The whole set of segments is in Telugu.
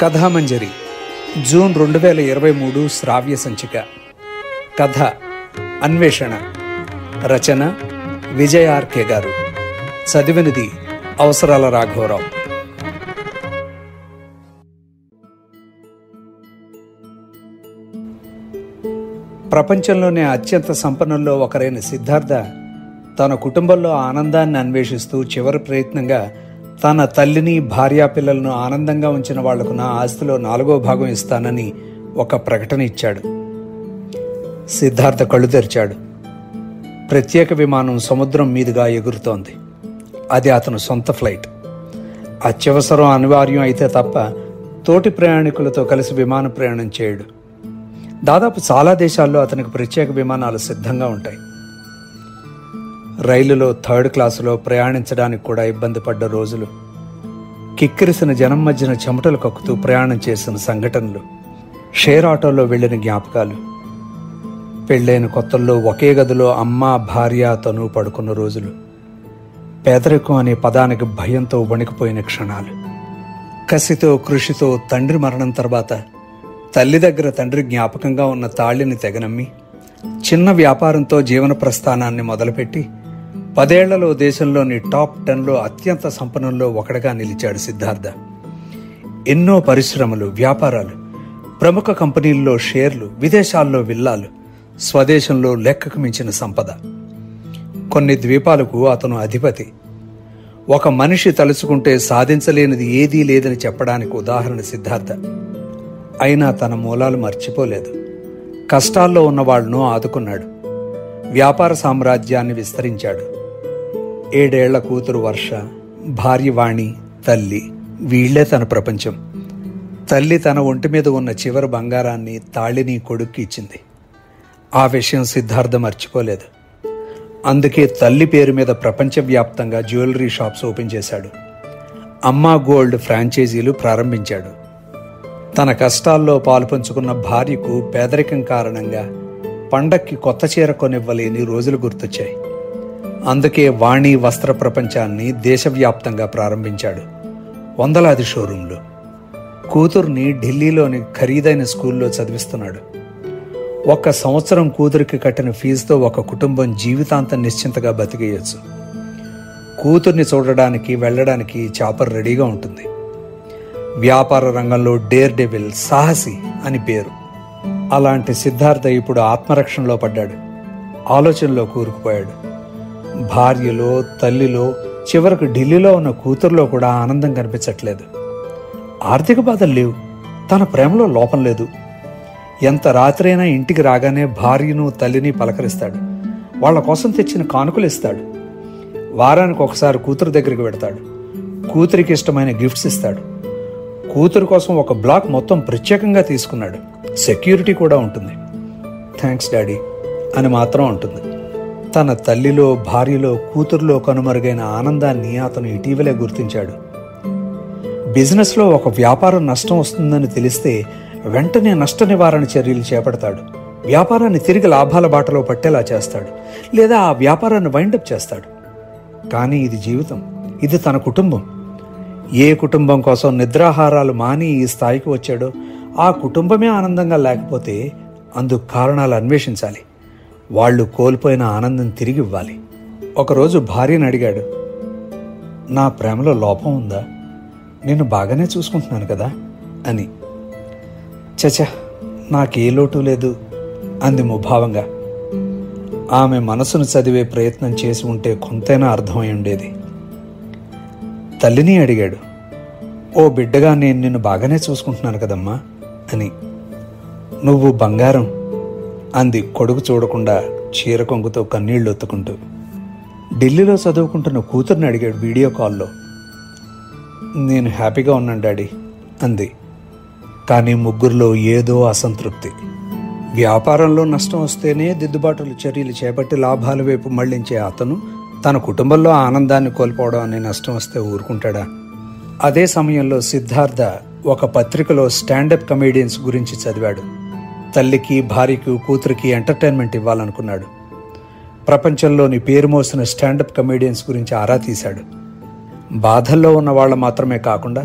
కథామంజరి జూన్ రెండు వేల ఇరవై మూడు శ్రావ్య సంచిక కథ అన్వేషణ రచన విజయ ఆర్కే గారు చదివినది అవసరాల రాఘవరావు ప్రపంచంలోనే అత్యంత సంపన్నుల్లో ఒకరైన సిద్ధార్థ తన కుటుంబంలో ఆనందాన్ని అన్వేషిస్తూ చివరి ప్రయత్నంగా తన తల్లిని భార్యాపిల్లలను ఆనందంగా ఉంచిన వాళ్లకు నా ఆస్తిలో నాలుగో భాగం ఇస్తానని ఒక ప్రకటన ఇచ్చాడు సిద్ధార్థ కళ్ళు తెరిచాడు ప్రత్యేక విమానం సముద్రం మీదుగా ఎగురుతోంది అది అతను సొంత ఫ్లైట్ అత్యవసరం అనివార్యం అయితే తప్ప తోటి ప్రయాణికులతో కలిసి విమాన ప్రయాణం చేయడు దాదాపు చాలా దేశాల్లో అతనికి ప్రత్యేక విమానాలు సిద్ధంగా ఉంటాయి రైలులో థర్డ్ క్లాసులో ప్రయాణించడానికి కూడా ఇబ్బంది పడ్డ రోజులు కిక్కిరిసిన జనం మధ్యన చెమటలు కక్కుతూ ప్రయాణం చేసిన సంఘటనలు షేర్ ఆటోలో వెళ్ళిన జ్ఞాపకాలు పెళ్ళైన కొత్తల్లో ఒకే గదిలో అమ్మ భార్య తను పడుకున్న రోజులు పేదరికం అనే పదానికి భయంతో వణికిపోయిన క్షణాలు కసితో కృషితో తండ్రి మరణం తర్వాత తల్లి దగ్గర తండ్రి జ్ఞాపకంగా ఉన్న తాళిని తెగనమ్మి చిన్న వ్యాపారంతో జీవన ప్రస్థానాన్ని మొదలుపెట్టి పదేళ్లలో దేశంలోని టాప్ టెన్లో అత్యంత సంపన్నంలో ఒకటిగా నిలిచాడు సిద్ధార్థ ఎన్నో పరిశ్రమలు వ్యాపారాలు ప్రముఖ కంపెనీల్లో షేర్లు విదేశాల్లో విల్లాలు స్వదేశంలో లెక్కకు మించిన సంపద కొన్ని ద్వీపాలకు అతను అధిపతి ఒక మనిషి తలుచుకుంటే సాధించలేనిది ఏదీ లేదని చెప్పడానికి ఉదాహరణ సిద్ధార్థ అయినా తన మూలాలు మర్చిపోలేదు కష్టాల్లో ఉన్న వాళ్ళను ఆదుకున్నాడు వ్యాపార సామ్రాజ్యాన్ని విస్తరించాడు ఏడేళ్ల కూతురు వర్ష భార్య వాణి తల్లి వీళ్లే తన ప్రపంచం తల్లి తన ఒంటి మీద ఉన్న చివరి బంగారాన్ని తాళిని కొడుక్కి ఇచ్చింది ఆ విషయం సిద్ధార్థ మర్చిపోలేదు అందుకే తల్లి పేరు మీద ప్రపంచవ్యాప్తంగా జ్యువెలరీ షాప్స్ ఓపెన్ చేశాడు అమ్మా గోల్డ్ ఫ్రాంచైజీలు ప్రారంభించాడు తన కష్టాల్లో పాలుపంచుకున్న భార్యకు పేదరికం కారణంగా పండక్కి కొత్త చీర కొనివ్వలేని రోజులు గుర్తొచ్చాయి అందుకే వాణి వస్త్ర ప్రపంచాన్ని దేశవ్యాప్తంగా ప్రారంభించాడు వందలాది షోరూంలు కూతుర్ని ఢిల్లీలోని ఖరీదైన స్కూల్లో చదివిస్తున్నాడు ఒక్క సంవత్సరం కూతురికి కట్టిన ఫీజుతో ఒక కుటుంబం జీవితాంతం నిశ్చింతగా బతికేయచ్చు కూతుర్ని చూడడానికి వెళ్ళడానికి చాపర్ రెడీగా ఉంటుంది వ్యాపార రంగంలో డేర్ డెవిల్ సాహసి అని పేరు అలాంటి సిద్ధార్థ ఇప్పుడు ఆత్మరక్షణలో పడ్డాడు ఆలోచనలో కూరుకుపోయాడు భార్యలో తల్లిలో చివరకు ఢిల్లీలో ఉన్న కూతురులో కూడా ఆనందం కనిపించట్లేదు ఆర్థిక బాధలు లేవు తన ప్రేమలో లోపం లేదు ఎంత రాత్రైనా ఇంటికి రాగానే భార్యను తల్లిని పలకరిస్తాడు వాళ్ళ కోసం తెచ్చిన కానుకలు ఇస్తాడు వారానికి ఒకసారి కూతురు దగ్గరికి పెడతాడు కూతురికి ఇష్టమైన గిఫ్ట్స్ ఇస్తాడు కూతురు కోసం ఒక బ్లాక్ మొత్తం ప్రత్యేకంగా తీసుకున్నాడు సెక్యూరిటీ కూడా ఉంటుంది థ్యాంక్స్ డాడీ అని మాత్రం ఉంటుంది తన తల్లిలో భార్యలో కూతురులో కనుమరుగైన ఆనందాన్ని అతను ఇటీవలే గుర్తించాడు బిజినెస్లో ఒక వ్యాపారం నష్టం వస్తుందని తెలిస్తే వెంటనే నష్ట నివారణ చర్యలు చేపడతాడు వ్యాపారాన్ని తిరిగి లాభాల బాటలో పట్టేలా చేస్తాడు లేదా ఆ వ్యాపారాన్ని వైండప్ చేస్తాడు కానీ ఇది జీవితం ఇది తన కుటుంబం ఏ కుటుంబం కోసం నిద్రాహారాలు మాని ఈ స్థాయికి వచ్చాడో ఆ కుటుంబమే ఆనందంగా లేకపోతే అందుకు కారణాలు అన్వేషించాలి వాళ్ళు కోల్పోయిన ఆనందం తిరిగి ఇవ్వాలి ఒకరోజు భార్యను అడిగాడు నా ప్రేమలో లోపం ఉందా నేను బాగానే చూసుకుంటున్నాను కదా అని చచ నాకే లోటు లేదు అంది ముభావంగా ఆమె మనసును చదివే ప్రయత్నం చేసి ఉంటే కొంతైనా అర్థమై ఉండేది తల్లిని అడిగాడు ఓ బిడ్డగా నేను నిన్ను బాగానే చూసుకుంటున్నాను కదమ్మా అని నువ్వు బంగారం అంది కొడుకు చూడకుండా చీర కొంగుతో కన్నీళ్లు ఒత్తుకుంటూ ఢిల్లీలో చదువుకుంటున్న కూతుర్ని అడిగాడు వీడియో కాల్లో నేను హ్యాపీగా ఉన్నాను డాడీ అంది కానీ ముగ్గురులో ఏదో అసంతృప్తి వ్యాపారంలో నష్టం వస్తేనే దిద్దుబాటులు చర్యలు చేపట్టి లాభాల వైపు మళ్లించే అతను తన కుటుంబంలో ఆనందాన్ని కోల్పోవడం అనే నష్టం వస్తే ఊరుకుంటాడా అదే సమయంలో సిద్ధార్థ ఒక పత్రికలో స్టాండప్ కమేడియన్స్ గురించి చదివాడు తల్లికి భార్యకు కూతురికి ఎంటర్టైన్మెంట్ ఇవ్వాలనుకున్నాడు ప్రపంచంలోని పేరు మోసిన స్టాండప్ కమేడియన్స్ గురించి ఆరా తీశాడు బాధల్లో ఉన్న వాళ్ళు మాత్రమే కాకుండా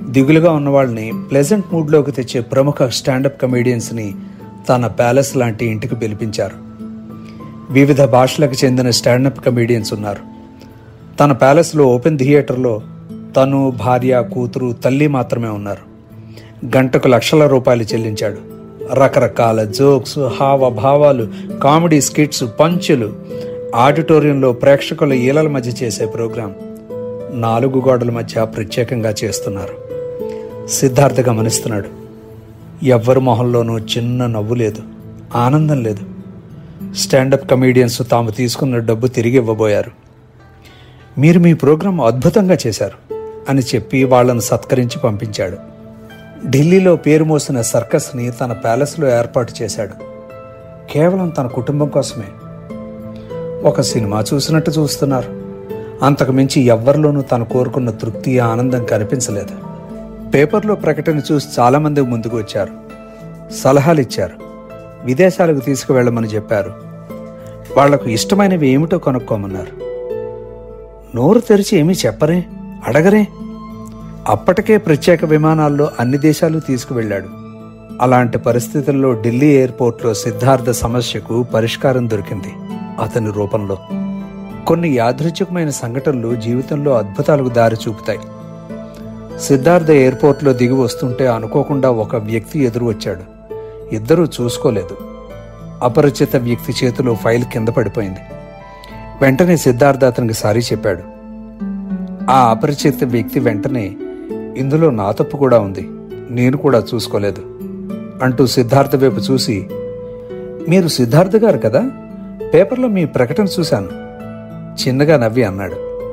దిగులుగా ఉన్న వాళ్ళని ప్లెజెంట్ మూడ్లోకి తెచ్చే ప్రముఖ స్టాండప్ కమేడియన్స్ని తన ప్యాలెస్ లాంటి ఇంటికి పిలిపించారు వివిధ భాషలకు చెందిన స్టాండప్ కమేడియన్స్ ఉన్నారు తన ప్యాలెస్లో ఓపెన్ థియేటర్లో తను భార్య కూతురు తల్లి మాత్రమే ఉన్నారు గంటకు లక్షల రూపాయలు చెల్లించాడు రకరకాల జోక్స్ హావభావాలు కామెడీ స్కిట్స్ పంచులు ఆడిటోరియంలో ప్రేక్షకుల ఈలల మధ్య చేసే ప్రోగ్రాం నాలుగు గోడల మధ్య ప్రత్యేకంగా చేస్తున్నారు సిద్ధార్థ గమనిస్తున్నాడు ఎవ్వరి మొహంలోనూ చిన్న నవ్వు లేదు ఆనందం లేదు స్టాండప్ కమీడియన్స్ తాము తీసుకున్న డబ్బు తిరిగి ఇవ్వబోయారు మీరు మీ ప్రోగ్రాం అద్భుతంగా చేశారు అని చెప్పి వాళ్ళను సత్కరించి పంపించాడు ఢిల్లీలో పేరు మోసిన సర్కస్ని తన ప్యాలెస్లో ఏర్పాటు చేశాడు కేవలం తన కుటుంబం కోసమే ఒక సినిమా చూసినట్టు చూస్తున్నారు అంతకు మించి ఎవ్వరిలోనూ తను కోరుకున్న తృప్తి ఆనందం కనిపించలేదు పేపర్లో ప్రకటన చూసి చాలామంది ముందుకు వచ్చారు సలహాలు ఇచ్చారు విదేశాలకు తీసుకువెళ్ళమని చెప్పారు వాళ్లకు ఇష్టమైనవి ఏమిటో కనుక్కోమన్నారు నోరు తెరిచి ఏమీ చెప్పరే అడగరే అప్పటికే ప్రత్యేక విమానాల్లో అన్ని దేశాలు తీసుకువెళ్ళాడు అలాంటి పరిస్థితుల్లో ఢిల్లీ ఎయిర్పోర్ట్లో సిద్ధార్థ సమస్యకు పరిష్కారం దొరికింది అతని రూపంలో కొన్ని యాదృచ్ఛికమైన సంఘటనలు జీవితంలో అద్భుతాలకు దారి చూపుతాయి సిద్ధార్థ ఎయిర్పోర్ట్లో దిగి వస్తుంటే అనుకోకుండా ఒక వ్యక్తి ఎదురు వచ్చాడు ఇద్దరూ చూసుకోలేదు అపరిచిత వ్యక్తి చేతిలో ఫైల్ కింద పడిపోయింది వెంటనే సిద్ధార్థ అతనికి సారీ చెప్పాడు ఆ అపరిచిత వ్యక్తి వెంటనే ఇందులో నా తప్పు కూడా ఉంది నేను కూడా చూసుకోలేదు అంటూ సిద్ధార్థ వైపు చూసి మీరు సిద్ధార్థ గారు కదా పేపర్లో మీ ప్రకటన చూశాను చిన్నగా నవ్వి అన్నాడు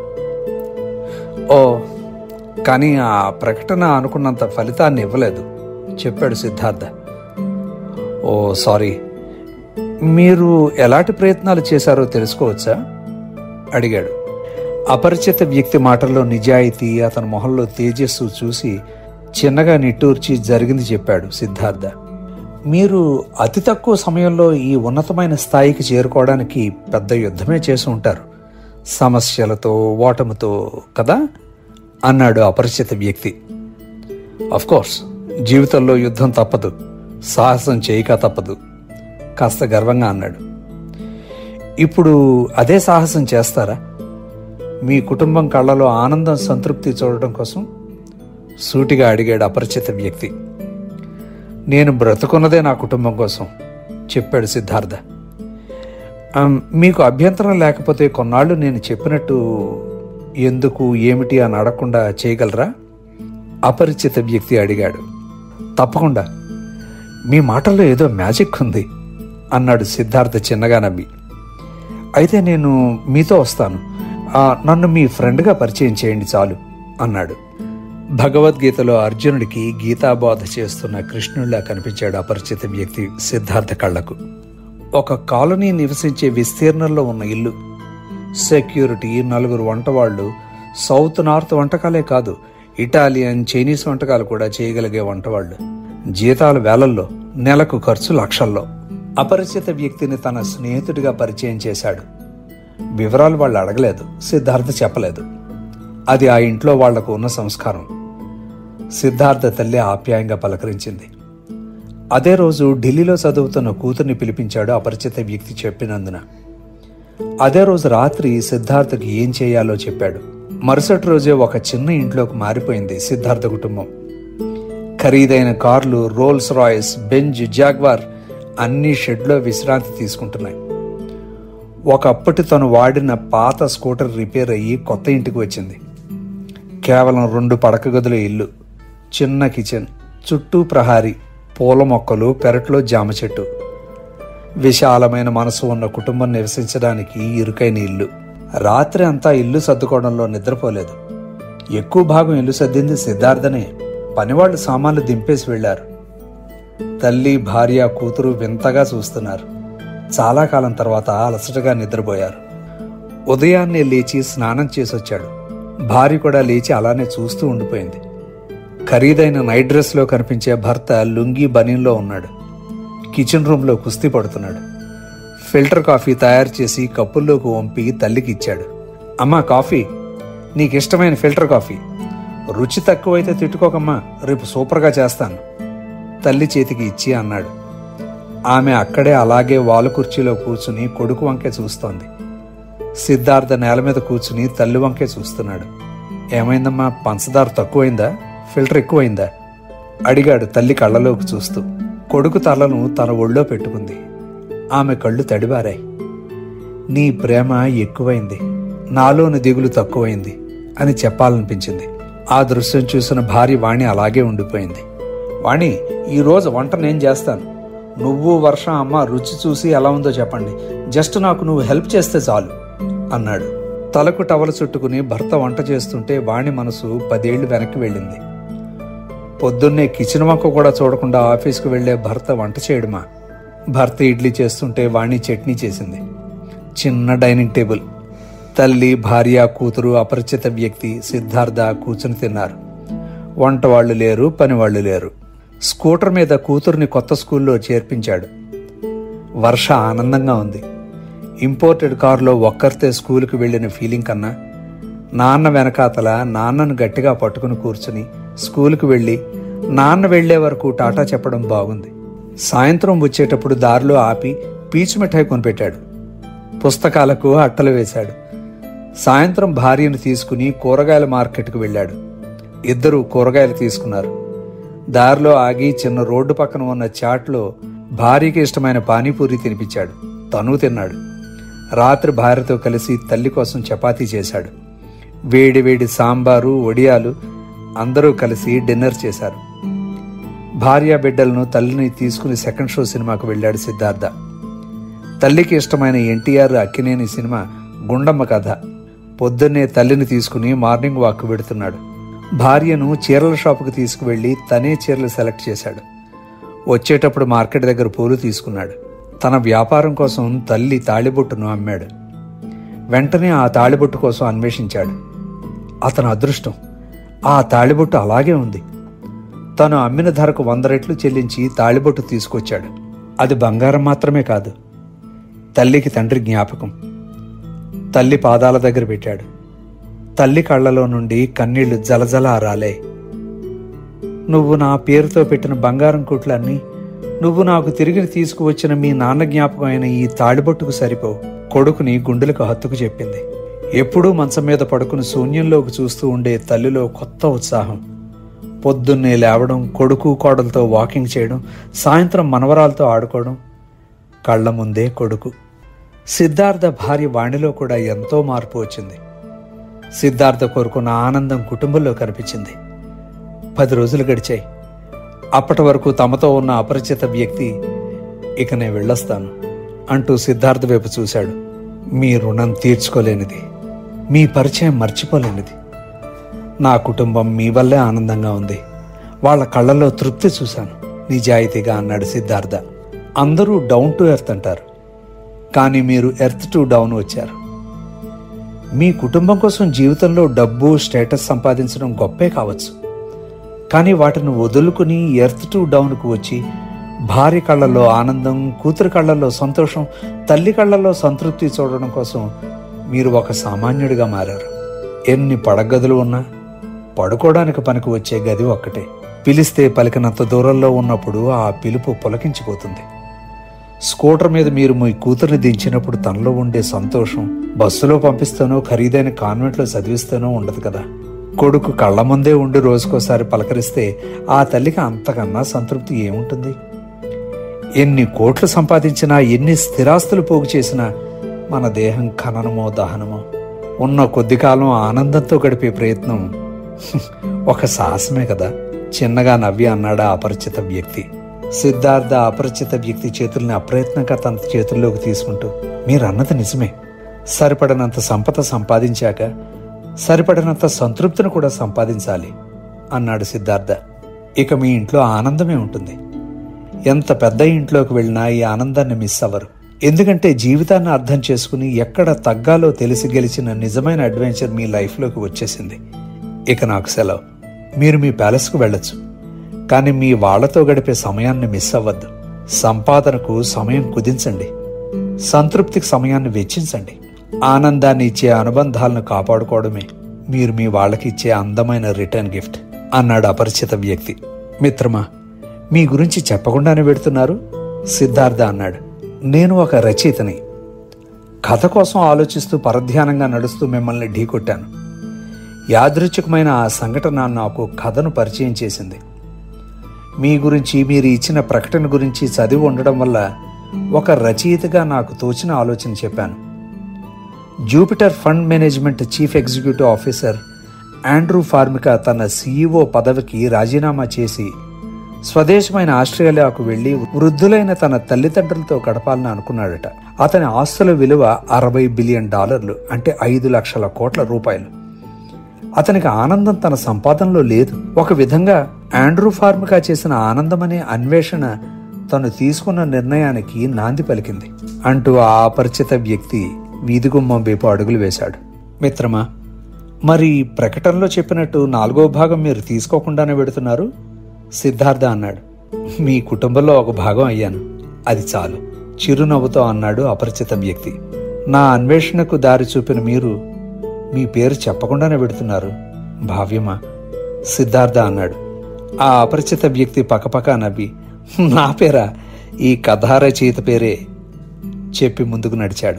ఓ కానీ ఆ ప్రకటన అనుకున్నంత ఫలితాన్ని ఇవ్వలేదు చెప్పాడు సిద్ధార్థ ఓ సారీ మీరు ఎలాంటి ప్రయత్నాలు చేశారో తెలుసుకోవచ్చా అడిగాడు అపరిచిత వ్యక్తి మాటల్లో నిజాయితీ అతని మొహంలో తేజస్సు చూసి చిన్నగా నిట్టూర్చి జరిగింది చెప్పాడు సిద్ధార్థ మీరు అతి తక్కువ సమయంలో ఈ ఉన్నతమైన స్థాయికి చేరుకోవడానికి పెద్ద యుద్ధమే చేసి ఉంటారు సమస్యలతో ఓటమితో కదా అన్నాడు అపరిచిత వ్యక్తి కోర్స్ జీవితంలో యుద్ధం తప్పదు సాహసం చేయక తప్పదు కాస్త గర్వంగా అన్నాడు ఇప్పుడు అదే సాహసం చేస్తారా మీ కుటుంబం కళ్ళలో ఆనందం సంతృప్తి చూడటం కోసం సూటిగా అడిగాడు అపరిచిత వ్యక్తి నేను బ్రతుకున్నదే నా కుటుంబం కోసం చెప్పాడు సిద్ధార్థ "ఆమ్, మీకు అభ్యంతరం లేకపోతే కొన్నాళ్ళు నేను చెప్పినట్టు ఎందుకు ఏమిటి అని అడగకుండా చేయగలరా అపరిచిత వ్యక్తి అడిగాడు తప్పకుండా మీ మాటల్లో ఏదో మ్యాజిక్ ఉంది అన్నాడు సిద్ధార్థ చిన్నగా నవ్వి అయితే నేను మీతో వస్తాను ఆ, నన్ను మీ ఫ్రెండ్గా పరిచయం చేయండి చాలు అన్నాడు భగవద్గీతలో అర్జునుడికి గీతాబోధ చేస్తున్న కృష్ణుడిలా కనిపించాడు అపరిచిత వ్యక్తి సిద్ధార్థ కళ్లకు ఒక కాలనీ నివసించే విస్తీర్ణంలో ఉన్న ఇల్లు సెక్యూరిటీ నలుగురు వంటవాళ్లు సౌత్ నార్త్ వంటకాలే కాదు ఇటాలియన్ చైనీస్ వంటకాలు కూడా చేయగలిగే వంటవాళ్లు జీతాలు వేలల్లో నెలకు ఖర్చు లక్షల్లో అపరిచిత వ్యక్తిని తన స్నేహితుడిగా పరిచయం చేశాడు వివరాలు వాళ్ళు అడగలేదు సిద్ధార్థ చెప్పలేదు అది ఆ ఇంట్లో వాళ్లకు ఉన్న సంస్కారం సిద్ధార్థ తల్లి ఆప్యాయంగా పలకరించింది అదే రోజు ఢిల్లీలో చదువుతున్న కూతుర్ని పిలిపించాడు అపరిచిత వ్యక్తి చెప్పినందున అదే రోజు రాత్రి సిద్ధార్థకి ఏం చేయాలో చెప్పాడు మరుసటి రోజే ఒక చిన్న ఇంట్లోకి మారిపోయింది సిద్ధార్థ కుటుంబం ఖరీదైన కార్లు రోల్స్ రాయస్ బెంజ్ జాగ్వార్ అన్ని షెడ్లో విశ్రాంతి తీసుకుంటున్నాయి ఒకప్పటి తను వాడిన పాత స్కూటర్ రిపేర్ అయ్యి కొత్త ఇంటికి వచ్చింది కేవలం రెండు పడక గదుల ఇల్లు చిన్న కిచెన్ చుట్టూ ప్రహారీ పూల మొక్కలు పెరట్లో జామ చెట్టు విశాలమైన మనసు ఉన్న కుటుంబం నివసించడానికి ఇరుకైన ఇల్లు రాత్రి అంతా ఇల్లు సర్దుకోవడంలో నిద్రపోలేదు ఎక్కువ భాగం ఇల్లు సర్దింది సిద్ధార్థనే పనివాళ్లు సామాన్లు దింపేసి వెళ్లారు తల్లి భార్య కూతురు వింతగా చూస్తున్నారు చాలా కాలం తర్వాత అలసటగా నిద్రపోయారు ఉదయాన్నే లేచి స్నానం చేసొచ్చాడు భార్య కూడా లేచి అలానే చూస్తూ ఉండిపోయింది ఖరీదైన నైట్ డ్రెస్లో కనిపించే భర్త లుంగీ బనీన్లో ఉన్నాడు కిచెన్ రూమ్లో కుస్తీ పడుతున్నాడు ఫిల్టర్ కాఫీ తయారు చేసి కప్పుల్లోకి వంపి తల్లికి ఇచ్చాడు అమ్మా కాఫీ నీకు ఇష్టమైన ఫిల్టర్ కాఫీ రుచి తక్కువైతే తిట్టుకోకమ్మా రేపు సూపర్గా చేస్తాను తల్లి చేతికి ఇచ్చి అన్నాడు ఆమె అక్కడే అలాగే వాలు కుర్చీలో కూర్చుని కొడుకు వంకే చూస్తోంది సిద్ధార్థ నేల మీద కూర్చుని తల్లి వంకే చూస్తున్నాడు ఏమైందమ్మా పంచదార తక్కువైందా ఫిల్టర్ ఎక్కువైందా అడిగాడు తల్లి కళ్ళలోకి చూస్తూ కొడుకు తలను తన ఒళ్ళో పెట్టుకుంది ఆమె కళ్ళు తడిబారాయి నీ ప్రేమ ఎక్కువైంది నాలోని దిగులు తక్కువైంది అని చెప్పాలనిపించింది ఆ దృశ్యం చూసిన భార్య వాణి అలాగే ఉండిపోయింది వాణి ఈరోజు వంట నేను చేస్తాను నువ్వు వర్ష అమ్మ రుచి చూసి ఎలా ఉందో చెప్పండి జస్ట్ నాకు నువ్వు హెల్ప్ చేస్తే చాలు అన్నాడు తలకు టవలు చుట్టుకుని భర్త వంట చేస్తుంటే వాణి మనసు పదేళ్లు వెనక్కి వెళ్ళింది పొద్దున్నే కిచెన్ వంక కూడా చూడకుండా ఆఫీస్కు వెళ్లే భర్త వంట చేయడమా భర్త ఇడ్లీ చేస్తుంటే వాణి చట్నీ చేసింది చిన్న డైనింగ్ టేబుల్ తల్లి భార్య కూతురు అపరిచిత వ్యక్తి సిద్ధార్థ కూర్చుని తిన్నారు వంట వాళ్ళు లేరు పని వాళ్ళు లేరు స్కూటర్ మీద కూతుర్ని కొత్త స్కూల్లో చేర్పించాడు వర్ష ఆనందంగా ఉంది ఇంపోర్టెడ్ కారులో ఒక్కరితే స్కూల్కి వెళ్ళిన ఫీలింగ్ కన్నా నాన్న వెనకాతల నాన్నను గట్టిగా పట్టుకుని కూర్చుని స్కూల్కి వెళ్ళి నాన్న వెళ్లే వరకు టాటా చెప్పడం బాగుంది సాయంత్రం వచ్చేటప్పుడు దారిలో ఆపి పీచు మిఠాయి కొనిపెట్టాడు పుస్తకాలకు అట్టలు వేశాడు సాయంత్రం భార్యను తీసుకుని కూరగాయల మార్కెట్కు వెళ్ళాడు ఇద్దరు కూరగాయలు తీసుకున్నారు దారిలో ఆగి చిన్న రోడ్డు పక్కన ఉన్న చాట్లో భార్యకి ఇష్టమైన పానీపూరి తినిపించాడు తను తిన్నాడు రాత్రి భార్యతో కలిసి తల్లి కోసం చపాతీ చేశాడు వేడి వేడి సాంబారు వడియాలు అందరూ కలిసి డిన్నర్ చేశారు భార్య బిడ్డలను తల్లిని తీసుకుని సెకండ్ షో సినిమాకు వెళ్ళాడు సిద్ధార్థ తల్లికి ఇష్టమైన ఎన్టీఆర్ అక్కినేని సినిమా గుండమ్మ కథ పొద్దున్నే తల్లిని తీసుకుని మార్నింగ్ వాక్ వెడుతున్నాడు భార్యను చీరల షాపుకి తీసుకువెళ్లి తనే చీరలు సెలెక్ట్ చేశాడు వచ్చేటప్పుడు మార్కెట్ దగ్గర పూలు తీసుకున్నాడు తన వ్యాపారం కోసం తల్లి తాళిబొట్టును అమ్మాడు వెంటనే ఆ తాళిబొట్టు కోసం అన్వేషించాడు అతను అదృష్టం ఆ తాళిబొట్టు అలాగే ఉంది తను అమ్మిన ధరకు వంద రెట్లు చెల్లించి తాళిబొట్టు తీసుకొచ్చాడు అది బంగారం మాత్రమే కాదు తల్లికి తండ్రి జ్ఞాపకం తల్లి పాదాల దగ్గర పెట్టాడు తల్లి కళ్ళలో నుండి కన్నీళ్లు జలజల రాలే నువ్వు నా పేరుతో పెట్టిన బంగారం కుట్లన్నీ నువ్వు నాకు తిరిగి తీసుకువచ్చిన మీ నాన్న జ్ఞాపకం అయిన ఈ తాడిబొట్టుకు సరిపో కొడుకుని గుండెలకు హత్తుకు చెప్పింది ఎప్పుడూ మంచం మీద పడుకుని శూన్యంలోకి చూస్తూ ఉండే తల్లిలో కొత్త ఉత్సాహం పొద్దున్నే లేవడం కొడుకు కోడలతో వాకింగ్ చేయడం సాయంత్రం మనవరాలతో ఆడుకోవడం కళ్ళ ముందే కొడుకు సిద్ధార్థ భార్య వాణిలో కూడా ఎంతో మార్పు వచ్చింది సిద్ధార్థ కోరుకున్న ఆనందం కుటుంబంలో కనిపించింది పది రోజులు గడిచాయి అప్పటి వరకు తమతో ఉన్న అపరిచిత వ్యక్తి ఇక నేను వెళ్ళొస్తాను అంటూ సిద్ధార్థ వైపు చూశాడు మీ రుణం తీర్చుకోలేనిది మీ పరిచయం మర్చిపోలేనిది నా కుటుంబం మీ వల్లే ఆనందంగా ఉంది వాళ్ళ కళ్ళల్లో తృప్తి చూశాను నిజాయితీగా అన్నాడు సిద్ధార్థ అందరూ డౌన్ టు ఎర్త్ అంటారు కానీ మీరు ఎర్త్ టు డౌన్ వచ్చారు మీ కుటుంబం కోసం జీవితంలో డబ్బు స్టేటస్ సంపాదించడం గొప్పే కావచ్చు కానీ వాటిని వదులుకుని ఎర్త్ టు డౌన్కు వచ్చి భార్య కళ్ళల్లో ఆనందం కూతురు కళ్ళల్లో సంతోషం తల్లి కళ్ళల్లో సంతృప్తి చూడడం కోసం మీరు ఒక సామాన్యుడిగా మారారు ఎన్ని పడగదులు ఉన్నా పడుకోవడానికి పనికి వచ్చే గది ఒక్కటే పిలిస్తే పలికినంత దూరంలో ఉన్నప్పుడు ఆ పిలుపు పులకించిపోతుంది స్కూటర్ మీద మీరు మీ కూతుర్ని దించినప్పుడు తనలో ఉండే సంతోషం బస్సులో పంపిస్తానో ఖరీదైన కాన్వెంట్లో చదివిస్తానో ఉండదు కదా కొడుకు కళ్ళ ముందే ఉండి రోజుకోసారి పలకరిస్తే ఆ తల్లికి అంతకన్నా సంతృప్తి ఏముంటుంది ఎన్ని కోట్లు సంపాదించినా ఎన్ని స్థిరాస్తులు పోగు చేసినా మన దేహం ఖననమో దహనమో ఉన్న కొద్ది కాలం ఆనందంతో గడిపే ప్రయత్నం ఒక సాహసమే కదా చిన్నగా నవ్వి అన్నాడా అపరిచిత వ్యక్తి సిద్ధార్థ అపరిచిత వ్యక్తి చేతుల్ని అప్రయత్నంగా తన చేతుల్లోకి తీసుకుంటూ మీరు అన్నది నిజమే సరిపడినంత సంపద సంపాదించాక సరిపడినంత సంతృప్తిని కూడా సంపాదించాలి అన్నాడు సిద్ధార్థ ఇక మీ ఇంట్లో ఆనందమే ఉంటుంది ఎంత పెద్ద ఇంట్లోకి వెళ్ళినా ఈ ఆనందాన్ని మిస్ అవ్వరు ఎందుకంటే జీవితాన్ని అర్థం చేసుకుని ఎక్కడ తగ్గాలో తెలిసి గెలిచిన నిజమైన అడ్వెంచర్ మీ లైఫ్లోకి వచ్చేసింది ఇక నాకు సెలవు మీరు మీ ప్యాలెస్కు వెళ్ళొచ్చు కానీ మీ వాళ్లతో గడిపే సమయాన్ని మిస్ అవ్వద్దు సంపాదనకు సమయం కుదించండి సంతృప్తికి సమయాన్ని వెచ్చించండి ఆనందాన్ని ఇచ్చే అనుబంధాలను కాపాడుకోవడమే మీరు మీ వాళ్ళకి ఇచ్చే అందమైన రిటర్న్ గిఫ్ట్ అన్నాడు అపరిచిత వ్యక్తి మిత్రమా మీ గురించి చెప్పకుండానే పెడుతున్నారు సిద్ధార్థ అన్నాడు నేను ఒక రచయితని కథ కోసం ఆలోచిస్తూ పరధ్యానంగా నడుస్తూ మిమ్మల్ని ఢీకొట్టాను యాదృచ్ఛికమైన ఆ సంఘటన నాకు కథను పరిచయం చేసింది మీ గురించి మీరు ఇచ్చిన ప్రకటన గురించి చదివి ఉండడం వల్ల ఒక రచయితగా నాకు తోచిన ఆలోచన చెప్పాను Jupiter fund management chief executive officer Andrew Formica తన సీఈఓ పదవికి రాజీనామా చేసి స్వదేశమైన ఆస్ట్రేలియాకు వెళ్లి వృద్ధులైన తన తల్లిదండ్రులతో గడపాలని అనుకున్నాడట అతని ఆస్తుల విలువ అరవై బిలియన్ డాలర్లు అంటే ఐదు లక్షల కోట్ల రూపాయలు అతనికి ఆనందం తన సంపాదనలో లేదు ఒక విధంగా ఆండ్రూ ఫార్మికా చేసిన ఆనందమనే అన్వేషణ తను తీసుకున్న నిర్ణయానికి నాంది పలికింది అంటూ ఆ అపరిచిత వ్యక్తి వీధిగుమ్మం వైపు అడుగులు వేశాడు మిత్రమా మరి ప్రకటనలో చెప్పినట్టు నాలుగో భాగం మీరు తీసుకోకుండానే పెడుతున్నారు సిద్ధార్థ అన్నాడు మీ కుటుంబంలో ఒక భాగం అయ్యాను అది చాలు చిరునవ్వుతో అన్నాడు అపరిచిత వ్యక్తి నా అన్వేషణకు దారి చూపిన మీరు మీ పేరు చెప్పకుండానే పెడుతున్నారు భావ్యమా సిద్ధార్థ అన్నాడు ఆ అపరిచిత వ్యక్తి పకపక నవ్వి నా పేరా ఈ కథా రచయిత పేరే చెప్పి ముందుకు నడిచాడు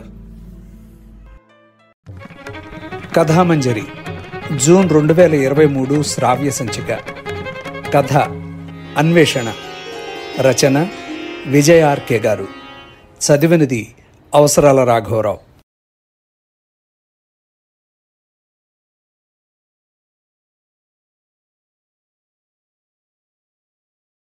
కథామంజరి జూన్ రెండు వేల ఇరవై మూడు శ్రావ్య సంచిక కథ అన్వేషణ రచన విజయ ఆర్కే గారు చదివినది అవసరాల రాఘవరావు